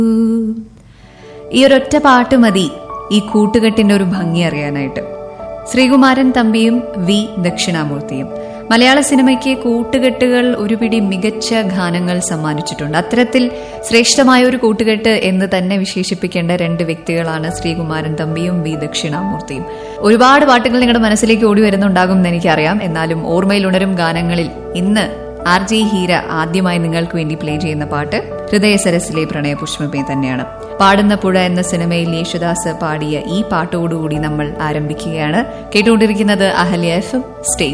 ഈ ഒരൊറ്റ പാട്ട് മതി ഈ കൂട്ടുകെട്ടിന്റെ ഒരു ഭംഗി അറിയാനായിട്ട് ശ്രീകുമാരൻ തമ്പിയും വി ദക്ഷിണാമൂർത്തിയും മലയാള സിനിമയ്ക്ക് കൂട്ടുകെട്ടുകൾ ഒരുപിടി മികച്ച ഗാനങ്ങൾ സമ്മാനിച്ചിട്ടുണ്ട് അത്തരത്തിൽ ശ്രേഷ്ഠമായ ഒരു കൂട്ടുകെട്ട് എന്ന് തന്നെ വിശേഷിപ്പിക്കേണ്ട രണ്ട് വ്യക്തികളാണ് ശ്രീകുമാരൻ തമ്പിയും വി ദക്ഷിണാമൂർത്തിയും ഒരുപാട് പാട്ടുകൾ നിങ്ങളുടെ മനസ്സിലേക്ക് ഓടി വരുന്നുണ്ടാകും എന്ന് എനിക്കറിയാം എന്നാലും ഓർമ്മയിൽ ഉണരും ഗാനങ്ങളിൽ ഇന്ന് ആർ ജെ ഹീര ആദ്യമായി നിങ്ങൾക്ക് വേണ്ടി പ്ലേ ചെയ്യുന്ന പാട്ട് ഹൃദയ സരസിലെ പ്രണയപുഷ്പമേ തന്നെയാണ് പാടുന്ന പുഴ എന്ന സിനിമയിൽ യേശുദാസ് പാടിയ ഈ പാട്ടോടുകൂടി നമ്മൾ ആരംഭിക്കുകയാണ് കേട്ടുകൊണ്ടിരിക്കുന്നത് അഹല്യ എഫ് എം സ്റ്റേ